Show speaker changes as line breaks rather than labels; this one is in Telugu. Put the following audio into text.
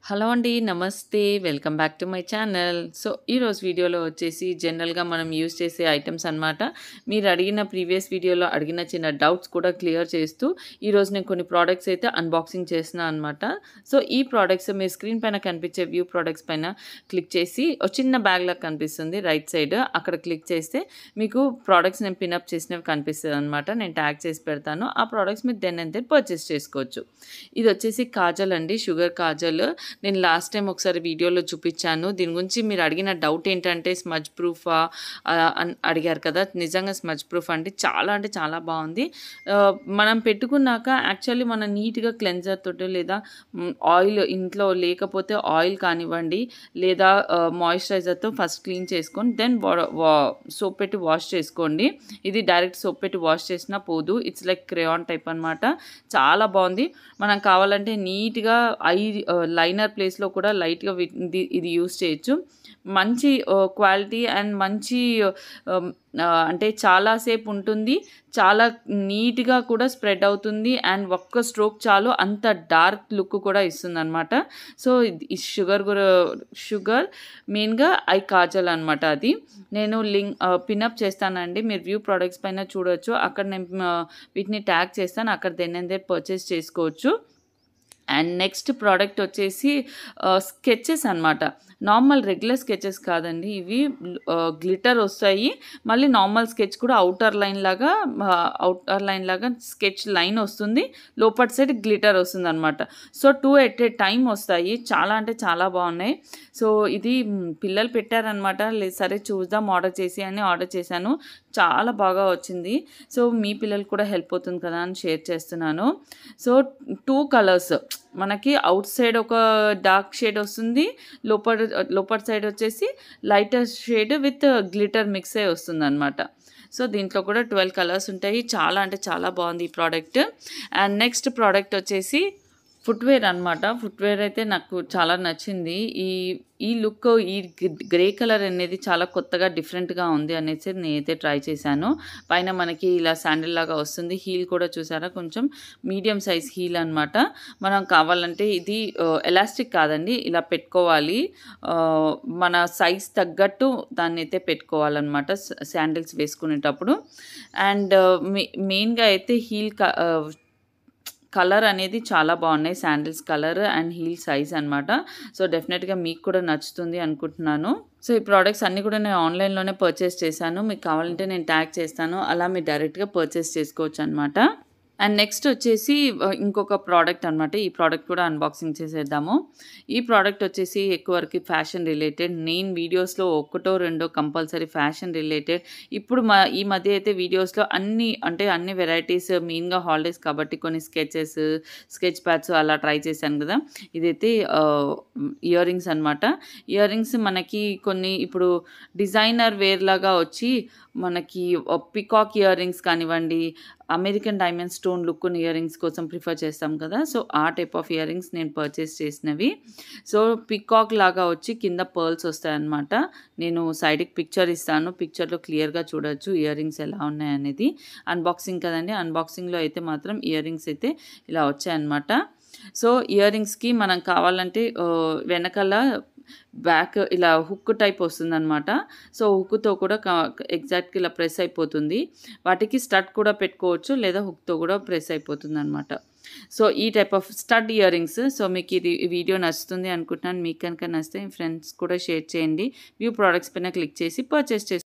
హలో అండి. నమస్తే. Welcome back to my channel. So, ఈరోజు వీడియోలో వచ్చేసి జనరల్‌గా మనం యూజ్ చేసే ఐటెమ్స్ అనమాట. మీరు అడిగిన ప్రీవియస్ వీడియోలో అడిగిన చిన్న డౌట్స్ కూడా క్లియర్ చేస్తూ, ఈరోజు నేను కొన్ని ప్రొడక్ట్స్ అయితే అన్బాక్సింగ్ చేస్తున్నా అనమాట. సో, ఈ ప్రొడక్ట్స్ మీరు స్క్రీన్ పైన కనిపించే వ్యూ ప్రొడక్ట్స్ పైన క్లిక్ చేసి, ఒక చిన్న బ్యాగ్‌లాగా కనిపిస్తుంది రైట్ సైడ్. అక్కడ క్లిక్ చేస్తే మీకు ప్రొడక్ట్స్ నేను పిన్ అప్ చేసినవి కనిపిస్తదనమాట. నేను ట్యాగ్ చేసి పెడతాను. ఆ ప్రొడక్ట్స్ మీరు దెన్ అండ్ దెన్ పర్చేస్ చేసుకోవచ్చు. ఇదొచ్చేసి కాజల్ అండి. షుగర్ కాజల్. నేను లాస్ట్ టైమ్ ఒకసారి వీడియోలో చూపిచ్చాను. దీని గురించి మీరు అడిగిన డౌట్ ఏంటంటే స్మజ్ ప్రూఫా ఆహ్, అని అడిగారు కదా! నిజంగా స్మజ్ ప్రూఫ్ అండి. చాలా అంటే చాలా బావుంది. ఆహ్, మనం పెట్టుకున్నాక యాక్చువల్లీ మనం నీట్‌గా క్లెన్జర్ తోటో లేదా హ్మ్, ఆయిల్ ఇంట్లో లేకపోతే ఆయిల్ కానివ్వండి, లేదా ఆహ్, మాయిశ్చరైజర్‌తో ఫస్ట్ క్లీన్ చేసుకొని దెన్ వా వా సోప్ పెట్టి వాష్ చేసుకోండి. ఇది డైరెక్ట్ సోప్ పెట్టి వాష్ చేసినా పోదు. ఇట్స్ లైక్ క్రేయాన్ టైప్ అనమాట. చాలా బావుంది. మనం కావాలంటే నీట్‌గా ఐ ఆహ్, లైనర్ ప్లేస్‌లో కూడా లైట్‌గా వి ఇది ఇది యూజ్ చేయొచ్చు. మంచి ఆహ్, క్వాలిటీ అండ్ మంచి ఆహ్, ఆహ్, అంటే చాలా సేపు ఉంటుంది. చాలా నీట్‌గా కూడా స్ప్రెడ్ అవుతుంది. అండ్ ఒక్క స్ట్రోక్ చాలు అంత డార్క్ లుక్ కూడా ఇస్తుందనమాట. సో, ఈ షుగర్ గూడా షుగర్ మెయిన్‌గా ఐ కాజల్ అనమాట అది. నేను లింక్ ఆహ్, పిన్ అప్ చేస్తానండి. మీరు వ్యూ ప్రొడక్ట్స్ పైన చూడొచ్చు. అక్కడ నేను ఆహ్, వీటిని ట్యాగ్ చేస్తాను. అక్కడ దెన్ అండ్ దెన్ పర్చేస్ చేసుకోవచ్చు. అండ్ నెక్స్ట్ ప్రొడక్ట్ వచ్చేసి ఆహ్, స్కెచెస్ అనమాట. నార్మల్ రెగ్యులర్ స్కెచెస్ కాదండి. ఇవి ఆహ్, గ్లిటర్ వస్తాయి. మళ్ళీ నార్మల్ స్కెచ్ కూడా ఔటర్ లైన్ లాగా ఆహ్, ఔటర్ లైన్ లాగా స్కెచ్ లైన్ వస్తుంది. లోపటి సైడ్ గ్లిటర్ వస్తుందనమాట. సో, 2 ఎట్ ఎ టైమ్ వస్తాయి. చాలా అంటే చాలా బావున్నాయి. సో, ఇది హ్మ్, పిల్లలు పెట్టారనమాట. లేదు సరే చూద్దాం ఆర్డర్ చేసి అని ఆర్డర్ చేశాను. చాలా బాగా వచ్చింది. సో, మీ పిల్లలకి కూడా హెల్ప్ అవుతుంది కదా! అని షేర్ చేస్తున్నాను. సో, 2 కలర్స్ మనకి ఔట్ సైడ్ ఒక డార్క్ షేడ్ వస్తుంది. లోపట లోపటి సైడ్ వచ్చేసి lighter shade with glitter mix అయ్యి వస్తుందనమాట. సో, దీంట్లో కూడా 12 కలర్స్ ఉంటాయి. చాలా అంటే చాలా బావుంది ఈ ప్రొడక్ట్. అండ్ నెక్స్ట్ ప్రొడక్ట్ వచ్చేసి ఫుట్‌వేర్ అనమాట. ఫుట్‌వేర్ అయితే నాకు చాలా నచ్చింది. ఈ ఈ లుక్ ఈ గ్ గ్రే కలర్ అనేది చాలా కొత్తగా డిఫరెంట్‌గా ఉంది అనేసి నేనైతే ట్రై చేశాను. పైన మనకి ఇలా శాండిల్ లాగా వస్తుంది. హీల్ కూడా చూసారా కొంచెం మీడియం సైజ్ హీల్ అనమాట. మనం కావాలంటే ఇది ఆహ్, ఎలాస్టిక్ కాదండి. ఇలా పెట్టుకోవాలి. ఆహ్, మన సైజ్ తగ్గట్టు దాన్నైతే పెట్టుకోవాలనమాట. స శాండిల్స్ వేసుకునేటప్పుడు. అండ్ మె మెయిన్‌గా అయితే హీల్ క ఆహ్, కలర్ అనేది చాలా బావున్నాయి. Sandals colour and heel size అనమాట. సో, డెఫినిట్‌గా మీకు కూడా నచ్చుతుంది అనుకుంటున్నాను. సో, ఈ ప్రొడక్ట్స్ అన్నీ కూడా నేను ఆన్‌లైన్‌లోనే పర్చేస్ చేశాను. మీకు కావాలంటే నేను ట్యాగ్ చేస్తాను. అలా మీరు డైరెక్ట్‌గా పర్చేస్ చేసుకోవచ్చనమాట. అండ్ నెక్స్ట్ వచ్చేసి ఆహ్, ఇంకొక ప్రొడక్ట్ అనమాట. ఈ ప్రొడక్ట్ కూడా అన్బాక్సింగ్ చేసేద్దాము. ఈ ప్రొడక్ట్ వచ్చేసి ఎక్కువ వరకు ఫ్యాషన్ రిలేటెడ్. నేను వీడియోస్‌లో ఒకటో రెండో కంపల్సరీ ఫ్యాషన్ రిలేటెడ్. ఇప్పుడు మ ఈ మధ్య అయితే వీడియోస్‌లో అన్ని అంటే అన్ని వెరైటీస్ మెయిన్‌గా హాలిడేస్ కాబట్టి కొన్ని స్కెచెస్, స్కెచ్ ప్యాడ్స్ అలా ట్రై చేశాను కదా! ఇదైతే ఆహ్, ఇయర్ రింగ్స్ అనమాట. ఇయర్ రింగ్స్ మనకి కొన్ని ఇప్పుడు డిజైనర్ వేర్ లాగా వచ్చి మనకి ఆహ్, పికాక్ ఇయర్ రింగ్స్ కానివ్వండి, అమెరికన్ డైమండ్ స్టోన్ లుక్ ఉన్న ఇయర్ రింగ్స్ కోసం ప్రిఫర్ చేస్తాం కదా! సో, ఆ టైప్ ఆఫ్ ఇయర్ రింగ్స్ నేను పర్చేస్ చేసినవి. సో, పికాక్ లాగా వచ్చి కింద పర్ల్స్ వస్తాయన్నమాట. నేను సైడ్‌కి పిక్చర్ ఇస్తాను. పిక్చర్‌లో క్లియర్‌గా చూడొచ్చు ఇయర్ రింగ్స్ ఎలా ఉన్నాయనేది. అన్బాక్సింగ్ కదండీ! అన్బాక్సింగ్‌లో అయితే మాత్రం ఇయర్ రింగ్స్ అయితే ఇలా వచ్చాయన్నమాట. సో, ఇయర్ రింగ్స్‌కి మనం కావాలంటే ఆహ్, వెనకాల బ్యాక్ ఇలా హుక్ టైప్ వస్తుందనమాట. సో, హుక్‌తో కూడా క ఎగ్జాక్ట్‌గా ఇలా ప్రెస్ అయిపోతుంది. వాటికి స్టడ్ కూడా పెట్టుకోవచ్చు. లేదా హుక్‌తో కూడా ప్రెస్ అయిపోతుందనమాట. సో, ఈ type of stud earrings. So, మీకు ఇది ఈ వీడియో నచ్చుతుంది అనుకుంటున్నాను. మీకు కనుక నచ్చితే మీ ఫ్రెండ్స్ కూడా షేర్ చేయండి. వ్యూ ప్రొడక్ట్స్ పైన క్లిక్ చేసి పర్చేస్ చేసు